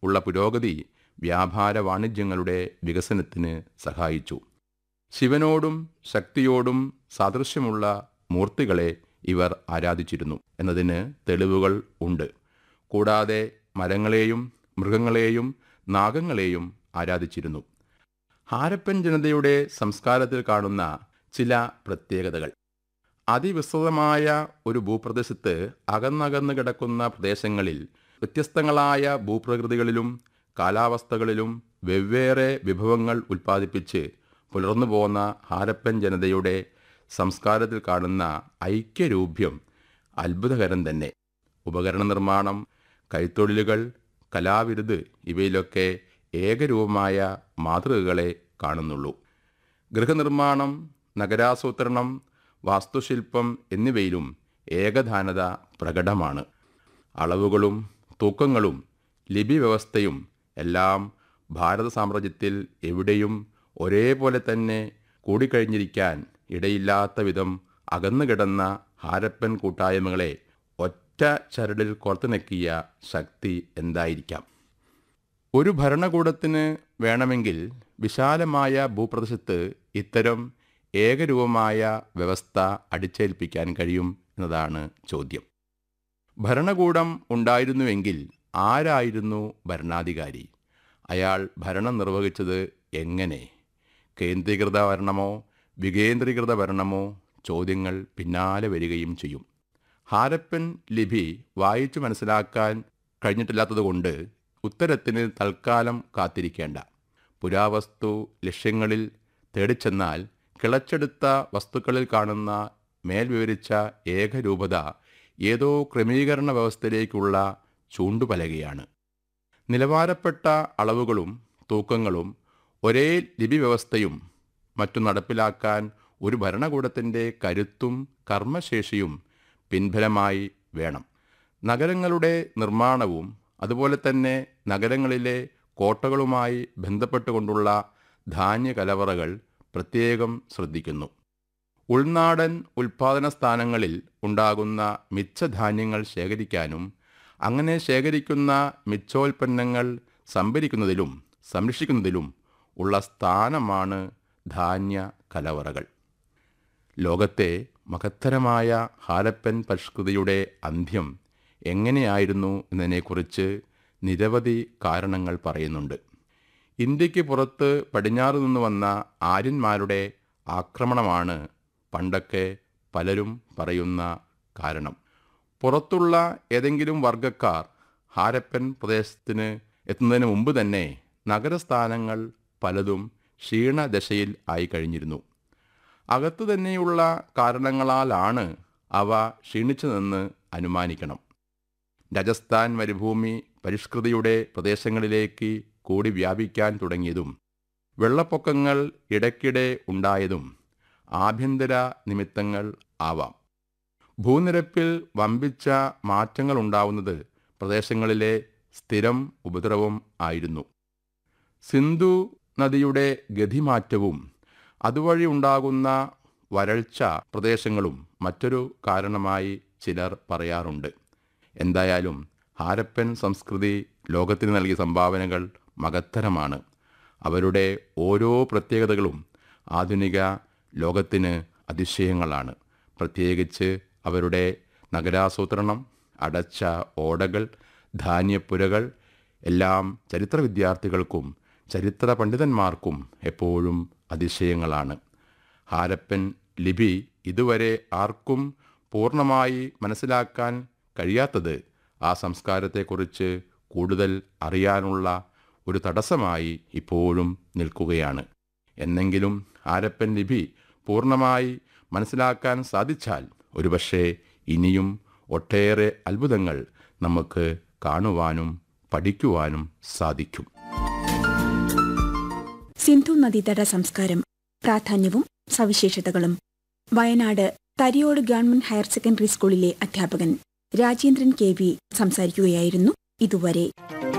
ഉള്ള പുരോഗതി വ്യാപാര വാണിജ്യങ്ങളുടെ വികസനത്തിന് സഹായിച്ചു ശിവനോടും ശക്തിയോടും സാദൃശ്യമുള്ള മൂർത്തികളെ ഇവർ ആരാധിച്ചിരുന്നു എന്നതിന് തെളിവുകൾ ഉണ്ട് കൂടാതെ മരങ്ങളെയും മൃഗങ്ങളെയും നാഗങ്ങളെയും ആരാധിച്ചിരുന്നു ഹാരപ്പൻ ജനതയുടെ സംസ്കാരത്തിൽ കാണുന്ന ചില പ്രത്യേകതകൾ അതിവിസ്തൃതമായ ഒരു ഭൂപ്രദേശത്ത് അകന്നകന്ന് കിടക്കുന്ന പ്രദേശങ്ങളിൽ വ്യത്യസ്തങ്ങളായ ഭൂപ്രകൃതികളിലും കാലാവസ്ഥകളിലും വെവ്വേറെ വിഭവങ്ങൾ ഉൽപ്പാദിപ്പിച്ച് പുലർന്നു പോന്ന ഹാരപ്പൻ ജനതയുടെ സംസ്കാരത്തിൽ കാണുന്ന ഐക്യരൂപ്യം അത്ഭുതകരം തന്നെ ഉപകരണ നിർമ്മാണം കൈത്തൊഴിലുകൾ കലാവിരുത് ഇവയിലൊക്കെ ഏകരൂപമായ മാതൃകകളെ കാണുന്നുള്ളൂ ഗൃഹനിർമ്മാണം നഗരാസൂത്രണം വാസ്തുശില്പം എന്നിവയിലും ഏകധാനത പ്രകടമാണ് അളവുകളും തൂക്കങ്ങളും ലിപി വ്യവസ്ഥയും എല്ലാം ഭാരത സാമ്രാജ്യത്തിൽ എവിടെയും ഒരേപോലെ തന്നെ കൂടിക്കഴിഞ്ഞിരിക്കാൻ ഇടയില്ലാത്ത വിധം അകന്നുകിടന്ന ഹാരപ്പൻ കൂട്ടായ്മകളെ ഒറ്റ ചരടിൽ കോർത്തിണക്കിയ ശക്തി എന്തായിരിക്കാം ഒരു ഭരണകൂടത്തിന് വേണമെങ്കിൽ വിശാലമായ ഭൂപ്രദേശത്ത് ഇത്തരം ഏകരൂപമായ വ്യവസ്ഥ അടിച്ചേൽപ്പിക്കാൻ കഴിയും എന്നതാണ് ചോദ്യം ഭരണകൂടം ഉണ്ടായിരുന്നുവെങ്കിൽ ആരായിരുന്നു ഭരണാധികാരി അയാൾ ഭരണം നിർവഹിച്ചത് എങ്ങനെ കേന്ദ്രീകൃത ഭരണമോ വികേന്ദ്രീകൃത ഭരണമോ ചോദ്യങ്ങൾ പിന്നാലെ വരികയും ചെയ്യും ഹാരപ്പൻ ലിപി വായിച്ചു മനസ്സിലാക്കാൻ കഴിഞ്ഞിട്ടില്ലാത്തതുകൊണ്ട് ഉത്തരത്തിന് തൽക്കാലം കാത്തിരിക്കേണ്ട പുരാവസ്തു ലക്ഷ്യങ്ങളിൽ തേടിച്ചെന്നാൽ കിളച്ചെടുത്ത വസ്തുക്കളിൽ കാണുന്ന മേൽ വിവരിച്ച ഏകരൂപത ഏതോ ക്രമീകരണ വ്യവസ്ഥയിലേക്കുള്ള ചൂണ്ടുപലകയാണ് നിലവാരപ്പെട്ട അളവുകളും തൂക്കങ്ങളും ഒരേ ലിപി വ്യവസ്ഥയും മറ്റും നടപ്പിലാക്കാൻ ഒരു ഭരണകൂടത്തിൻ്റെ കരുത്തും കർമ്മശേഷിയും പിൻബലമായി വേണം നഗരങ്ങളുടെ നിർമ്മാണവും അതുപോലെ തന്നെ നഗരങ്ങളിലെ കോട്ടകളുമായി ബന്ധപ്പെട്ടുകൊണ്ടുള്ള ധാന്യ കലവറകൾ പ്രത്യേകം ശ്രദ്ധിക്കുന്നു ഉൾനാടൻ ഉൽപാദന സ്ഥാനങ്ങളിൽ ഉണ്ടാകുന്ന മിച്ചധാന്യങ്ങൾ ശേഖരിക്കാനും അങ്ങനെ ശേഖരിക്കുന്ന മിച്ചോൽപ്പന്നങ്ങൾ സംഭരിക്കുന്നതിലും സംരക്ഷിക്കുന്നതിലും ഉള്ള സ്ഥാനമാണ് ധാന്യ കലവറകൾ ലോകത്തെ മഹത്തരമായ ഹാരപ്പൻ പരിഷ്കൃതിയുടെ അന്ത്യം എങ്ങനെയായിരുന്നു എന്നതിനെക്കുറിച്ച് നിരവധി കാരണങ്ങൾ പറയുന്നുണ്ട് ഇന്ത്യക്ക് പുറത്ത് പടിഞ്ഞാറ് നിന്ന് വന്ന ആര്യന്മാരുടെ ആക്രമണമാണ് പണ്ടൊക്കെ പലരും പറയുന്ന കാരണം പുറത്തുള്ള ഏതെങ്കിലും വർഗക്കാർ ഹാരപ്പൻ പ്രദേശത്തിന് എത്തുന്നതിന് മുമ്പ് തന്നെ നഗരസ്ഥാനങ്ങൾ പലതും ക്ഷീണദശയിൽ ആയി കഴിഞ്ഞിരുന്നു അകത്തു തന്നെയുള്ള കാരണങ്ങളാലാണ് അവ ക്ഷീണിച്ചതെന്ന് അനുമാനിക്കണം രാജസ്ഥാൻ മരുഭൂമി പരിഷ്കൃതിയുടെ പ്രദേശങ്ങളിലേക്ക് കൂടി വ്യാപിക്കാൻ തുടങ്ങിയതും വെള്ളപ്പൊക്കങ്ങൾ ഇടയ്ക്കിടെ ഉണ്ടായതും ആഭ്യന്തര നിമിത്തങ്ങൾ ആവാം ഭൂനിരപ്പിൽ വമ്പിച്ച മാറ്റങ്ങൾ ഉണ്ടാവുന്നത് പ്രദേശങ്ങളിലെ സ്ഥിരം ഉപദ്രവം ആയിരുന്നു സിന്ധു നദിയുടെ ഗതിമാറ്റവും അതുവഴി ഉണ്ടാകുന്ന വരൾച്ച പ്രദേശങ്ങളും മറ്റൊരു കാരണമായി ചിലർ പറയാറുണ്ട് എന്തായാലും ഹാരപ്പൻ സംസ്കൃതി ലോകത്തിന് നൽകിയ സംഭാവനകൾ മകത്തരമാണ് അവരുടെ ഓരോ പ്രത്യേകതകളും ആധുനിക ലോകത്തിന് അതിശയങ്ങളാണ് പ്രത്യേകിച്ച് അവരുടെ നഗരാസൂത്രണം അടച്ച ഓടകൾ ധാന്യപ്പുരകൾ എല്ലാം ചരിത്ര വിദ്യാർത്ഥികൾക്കും ചരിത്ര പണ്ഡിതന്മാർക്കും എപ്പോഴും അതിശയങ്ങളാണ് ഹാരപ്പൻ ലിപി ഇതുവരെ ആർക്കും പൂർണ്ണമായി മനസ്സിലാക്കാൻ കഴിയാത്തത് ആ സംസ്കാരത്തെക്കുറിച്ച് കൂടുതൽ അറിയാനുള്ള ഒരു തടസ്സമായി ഇപ്പോഴും നിൽക്കുകയാണ് എന്നെങ്കിലും ഹാരപ്പൻ ലിപി പൂർണ്ണമായി മനസ്സിലാക്കാൻ സാധിച്ചാൽ ഒരുപക്ഷെ ഇനിയും ഒട്ടേറെ അത്ഭുതങ്ങൾ നമുക്ക് കാണുവാനും പഠിക്കുവാനും സാധിക്കും സിന്ധു നദീതട സംസ്കാരം പ്രാധാന്യവും സവിശേഷതകളും Wayanad Thariyode government higher secondary സ്കൂളിലെ അധ്യാപകൻ രാജേന്ദ്രൻ കെ വി സംസാരിക്കുകയായിരുന്നു ഇതുവരെ